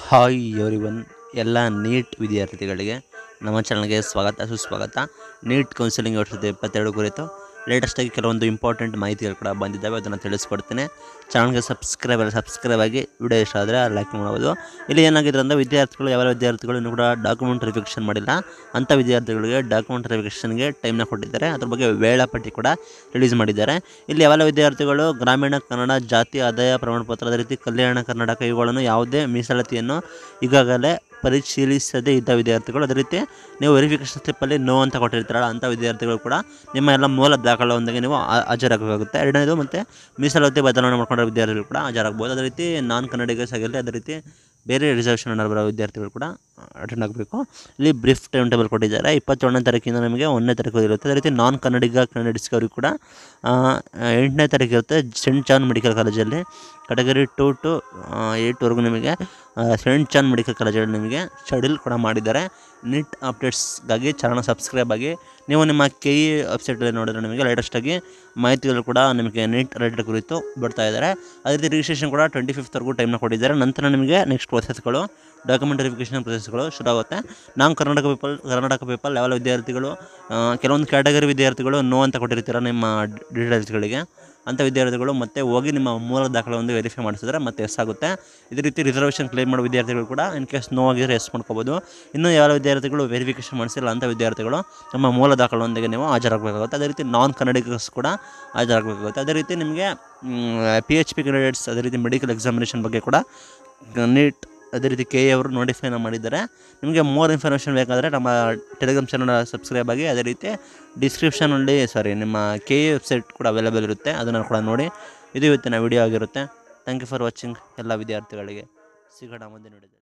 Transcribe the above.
hi everyone ಎಲ್ಲ NEET ವಿದ್ಯಾರ್ಥಿಗಳಿಗೆ ನಮ್ಮ ಚಾನಲ್ಗೆ ಸ್ವಾಗತ ಸುಸ್ವಾಗತ ನೀಟ್ ಕೌನ್ಸಿಲಿಂಗ್ ಎರಡು ಸಾವಿರದ ಇಪ್ಪತ್ತೆರಡು ಕುರಿತು ಲೇಟೆಸ್ಟಾಗಿ ಕೆಲವೊಂದು ಇಂಪಾರ್ಟೆಂಟ್ ಮಾಹಿತಿಗಳು ಕೂಡ ಬಂದಿದ್ದಾವೆ ಅದನ್ನು ತಿಳಿಸ್ಕೊಡ್ತೀನಿ ಚಾನಲ್ಗೆ ಸಬ್ಸ್ಕ್ರೈಬ್ ಸಬ್ಸ್ಕ್ರೈಬ್ ಆಗಿ ವಿಡಿಯೋ ಇಷ್ಟ ಆದರೆ ಲೈಕ್ ಮಾಡ್ಬೋದು ಇಲ್ಲಿ ಏನಾಗಿದೆ ಅಂದರೆ ವಿದ್ಯಾರ್ಥಿಗಳು ಯಾವ ವಿದ್ಯಾರ್ಥಿಗಳು ಇನ್ನೂ ಕೂಡ ಡಾಕ್ಯುಮೆಂಟ್ ವೆರಿಫಿಕೇಷನ್ ಮಾಡಿಲ್ಲ ಅಂಥ ವಿದ್ಯಾರ್ಥಿಗಳಿಗೆ ಡಾಕ್ಯುಮೆಂಟ್ ವೆರಿಫಿಕೇಷನ್ಗೆ ಟೈಮ್ನ ಕೊಟ್ಟಿದ್ದಾರೆ ಅದ್ರ ಬಗ್ಗೆ ವೇಳಾಪಟ್ಟಿ ಕೂಡ ರಿಲೀಸ್ ಮಾಡಿದ್ದಾರೆ ಇಲ್ಲಿ ಯಾವೆಲ್ಲ ವಿದ್ಯಾರ್ಥಿಗಳು ಗ್ರಾಮೀಣ ಕನ್ನಡ ಜಾತಿ ಆದಾಯ ಪ್ರಮಾಣಪತ್ರ ಅದೇ ರೀತಿ ಕಲ್ಯಾಣ ಕರ್ನಾಟಕ ಇವುಗಳನ್ನು ಯಾವುದೇ ಮೀಸಲಾತಿಯನ್ನು ಈಗಾಗಲೇ ಪರಿಶೀಲಿಸದೇ ಇದ್ದ ವಿದ್ಯಾರ್ಥಿಗಳು ಅದೇ ರೀತಿ ನೀವು ವೆರಿಫಿಕೇಷನ್ ಸ್ಲಿಪ್ಪಲ್ಲಿ ನೋ ಅಂತ ಕೊಟ್ಟಿರ್ತಾರಲ್ಲ ಅಂಥ ವಿದ್ಯಾರ್ಥಿಗಳು ಕೂಡ ನಿಮ್ಮ ಎಲ್ಲ ಮೂಲ ದಾಖಲೆಯೊಂದಿಗೆ ನೀವು ಹಾ- ಹಾಜರಾಗಬೇಕಾಗುತ್ತೆ ಎರಡನೇದು ಮತ್ತು ಮೀಸಲಾತಿ ಬದಲಾವಣೆ ಮಾಡ್ಕೊಂಡಿರೋ ವಿದ್ಯಾರ್ಥಿಗಳು ಕೂಡ ಹಾಜರಾಗ್ಬೋದು ಅದೇ ರೀತಿ ನಾನ್ ಕನ್ನಡಿಗರ್ಸ್ ಆಗಿರಲಿ ಅದೇ ರೀತಿ ಬೇರೆ ರಿಸರ್ವೇಷನ್ ಬರೋ ವಿದ್ಯಾರ್ಥಿಗಳು ಕೂಡ ಅಟೆಂಡ್ ಆಗಬೇಕು ಇಲ್ಲಿ ಬ್ರೀಫ್ ಟೈಮ್ ಟೇಬಲ್ ಕೊಟ್ಟಿದ್ದಾರೆ ಇಪ್ಪತ್ತೇಳನೇ ತಾರೀಕಿಂದ ನಮಗೆ ಒಂದನೇ ತಾರೀಕು ಇರುತ್ತೆ ಅದೇ ರೀತಿ ನಾನ್ ಕನ್ನಡಿಗ ಕನ್ನಡಿಗರ್ಸ್ ಅವರಿಗೆ ಕೂಡ ಆ, ಎಂಟನೇ ತಾರೀಕು ಇರುತ್ತೆ ಸೆಂಟ್ ಜಾನ್ ಮೆಡಿಕಲ್ ಕಾಲೇಜಲ್ಲಿ ಕೆಟಗರಿ ಟು ಟು ಏಯ್ಟ್ವರೆಗೂ ನಿಮಗೆ ಆ, ಸೆಂಟ್ ಜಾನ್ ಮೆಡಿಕಲ್ ಕಾಲೇಜಲ್ಲಿ ನಿಮಗೆ ಶೆಡ್ಯೂಲ್ ಕೂಡ ಮಾಡಿದ್ದಾರೆ ನೀಟ್ ಅಪ್ಡೇಟ್ಸ್ಗಾಗಿ ಚಾನಲ್ ಸಬ್ಸ್ಕ್ರೈಬ್ ಆಗಿ ನೀವು ನಿಮ್ಮ ಕೆ ಇ ವೆಬ್ಸೈಟಲ್ಲಿ ನೋಡಿದ್ರೆ ನಿಮಗೆ ಲೇಟೆಸ್ಟಾಗಿ ಮಾಹಿತಿಗಳು ಕೂಡ ನಿಮಗೆ ನೀಟ್ ರಿಲೇಟೆಡ್ ಕುರಿತು ಬರ್ತಾ ಇದ್ದಾರೆ ಅದೇ ರೀತಿ ರಿಜಿಸ್ಟ್ರೇಷನ್ ಕೂಡ ಟ್ವೆಂಟಿ ಫಿಫ್ತ್ವರೆಗೂ ಟೈಮ್ನ ಕೊಟ್ಟಿದ್ದಾರೆ ನಂತರ ನಿಮಗೆ ನೆಕ್ಸ್ಟ್ ಪ್ರೊಸೆಸ್ಗಳು ಡಾಕ್ಯುಮೆಂಟ್ ವೆರಿಫಿಕೇಷನ್ ಪ್ರೊಸೆಸ್ಗಳು ಶುರು ಆಗುತ್ತೆ ನಾವು Karnataka people Karnataka people level ವಿದ್ಯಾರ್ಥಿಗಳು ಆ, ಕೆಲವೊಂದು ಕ್ಯಾಟಗರಿ ವಿದ್ಯಾರ್ಥಿಗಳು ನೋ ಅಂತ ಕೊಟ್ಟಿರ್ತೀರ ನಿಮ್ಮ ಡೀಟೇಲ್ಸ್ಗಳಿಗೆ ಅಂಥ ವಿದ್ಯಾರ್ಥಿಗಳು ಮತ್ತೆ ಹೋಗಿ ನಿಮ್ಮ ಮೂಲ ದಾಖಲೆ ಒಂದು ವೆರಿಫೈ ಮಾಡಿಸಿದ್ರೆ ಮತ್ತೆ ಎಸ್ ಆಗುತ್ತೆ ಇದೇ ರೀತಿ ರಿಸರ್ವೇಷನ್ ಕ್ಲೇಮ್ ಮಾಡೋ ವಿದ್ಯಾರ್ಥಿಗಳು ಕೂಡ ಇನ್ ಕೇಸ್ ನೋ ಆಗಿದ್ರೆ ಎಸ್ ಮಾಡ್ಕೋಬೋದು ಇನ್ನು ಯಾವ ವಿದ್ಯಾರ್ಥಿಗಳು ವೆರಿಫಿಕೇಷನ್ ಮಾಡಿಸಿಲ್ಲ ಅಂಥ ವಿದ್ಯಾರ್ಥಿಗಳು ನಮ್ಮ ಮೂಲ ದಾಖಲೆಯೊಂದಿಗೆ ನೀವು ಹಾಜರಾಗಬೇಕಾಗುತ್ತೆ ಅದೇ ರೀತಿ ನಾನ್ ಕನ್ನಡಿಗರ್ಸ್ ಕೂಡ ಹಾಜರಾಗಬೇಕಾಗುತ್ತೆ ಅದೇ ರೀತಿ ನಿಮಗೆ ಪಿ ಎಚ್ ಪಿ ಕ್ಯಾಂಡಿಡೇಟ್ಸ್ ಅದೇ ರೀತಿ ಮೆಡಿಕಲ್ ಎಕ್ಸಾಮಿನೇಷನ್ ಬಗ್ಗೆ ಕೂಡ ನೀಟ್ ಅದೇ ರೀತಿ ಕೆ ಎ ಅವರು ನೋಟಿಫೈನ ಮಾಡಿದ್ದಾರೆ ನಿಮಗೆ ಮೋರ್ ಇನ್ಫಾರ್ಮೇಷನ್ ಬೇಕಾದರೆ ನಮ್ಮ ಟೆಲಿಗ್ರಾಮ್ ಚಾನಲ್ ಸಬ್ಸ್ಕ್ರೈಬ್ ಆಗಿ ಅದೇ ರೀತಿ ಡಿಸ್ಕ್ರಿಪ್ಷನಲ್ಲಿ ಸಾರಿ ನಿಮ್ಮ ಕೆ ಎ ವೆಬ್ಸೈಟ್ ಕೂಡ ಅವೈಲೇಬಲ್ ಇರುತ್ತೆ ಅದನ್ನು ಕೂಡ ನೋಡಿ ಇದು ಇವತ್ತಿನ ವಿಡಿಯೋ ಆಗಿರುತ್ತೆ ಥ್ಯಾಂಕ್ ಯು ಫಾರ್ ವಾಚಿಂಗ್ ಎಲ್ಲ ವಿದ್ಯಾರ್ಥಿಗಳಿಗೆ ಸಿಗೋಣ ಮುಂದೆ ನೋಡಿದೆ